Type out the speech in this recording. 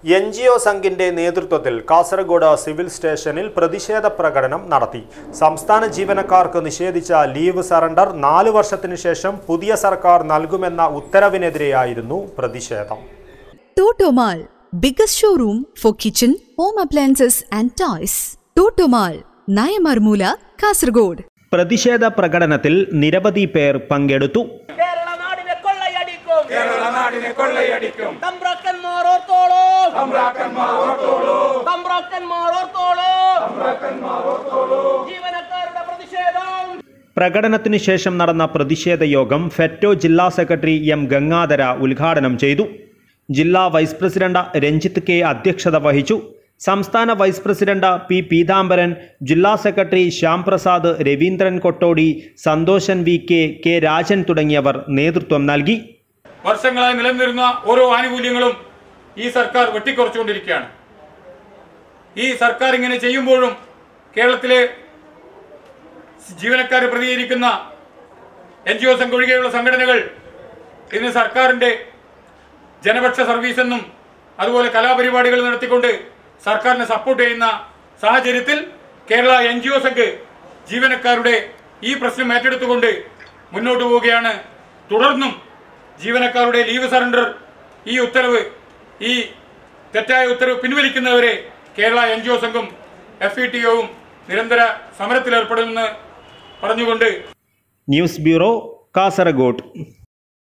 N G O സംഘിന്റെ നേതൃത്വത്തിൽ Kasaragod civil സ്റ്റേഷനിൽ പ്രതിഷേധ പ്രകടനം നടത്തി സംസ്ഥാന ജീവനക്കാർക്ക് നിഷേധിച്ച ലീവ് സറണ്ടർ നാല് വർഷത്തിനു ശേഷം പുതിയ സർക്കാർ നൽകുമെന്ന ഉത്തരവിനെതിരെയായിരുന്നു പ്രതിഷേധം Totomal, biggest showroom for kitchen, home appliances and toys. Totomal, Nayamarmula, Kasargod. പ്രതിഷേധ പ്രകടനത്തിൽ നിരവധി പേർ പങ്കെടുത്തു കേരള നാടിനെ കൊള്ളയടിക്കും കേരള നാടിനെ കൊള്ളയടിക്കും തമ്പ്രാക്കന്മാർ ഓർത്തോളൂ തമ്പ്രാക്കന്മാർ ഓർത്തോളൂ ജീവനക്കാരുടെ പ്രതിഷേധം പ്രകടനത്തിന് ശേഷം നടന്ന പ്രതിഷേധ യോഗം ഫെറ്റോ ജില്ലാ സെക്രട്ടറി എം ഗംഗാധര ഉദ്ഘാടനം ചെയ്തു ജില്ലാ വൈസ് പ്രസിഡന്റ് രഞ്ജിത്ത് കെ അധ്യക്ഷത വഹിച്ചു സംസ്ഥാന വൈസ് പ്രസിഡന്റ് പി പീതാംബരൻ ജില്ലാ secretary Shyamprasad Raveendran Kottodi Santhoshan V K K Rajan തുടങ്ങിയവർ നേതൃത്വം നൽകി വർഷങ്ങളായി നിലനിന്നിരുന്ന ഓരോ ആനുകൂല്യങ്ങളും ഈ സർക്കാർ വെട്ടിക്കുറച്ചുകൊണ്ടിരിക്കുകയാണ് ഈ സർക്കാർ ഇങ്ങനെ ചെയ്യുമ്പോഴും കേരളത്തിലെ ജീവനക്കാരെ പ്രതികരിക്കുന്ന എൻ ജി ഒ സംഘ ഒഴികെയുള്ള സംഘടനകൾ ഇന്ന് സർക്കാരിന്റെ ജനപക്ഷ സർവീസ് എന്നും അതുപോലെ കലാപരിപാടികൾ നടത്തിക്കൊണ്ട് സർക്കാരിനെ സപ്പോർട്ട് ചെയ്യുന്ന സാഹചര്യത്തിൽ Kerala N G O Sangh ജീവനക്കാരുടെ ഈ പ്രശ്നം ഏറ്റെടുത്തുകൊണ്ട് മുന്നോട്ട് പോവുകയാണ് തുടർന്നും ജീവനക്കാരുടെ ലീവ് സറണ്ടർ ഈ ഉത്തരവ് ഈ തെറ്റായ ഉത്തരവ് പിൻവലിക്കുന്നവരെ കേരള എൻ ജി ഒ സംഘം എഫ് ഇ ടി ഒവും നിരന്തര സമരത്തിലേർപ്പെടുമെന്ന് പറഞ്ഞുകൊണ്ട് ന്യൂസ് ബ്യൂറോ കാസർഗോഡ്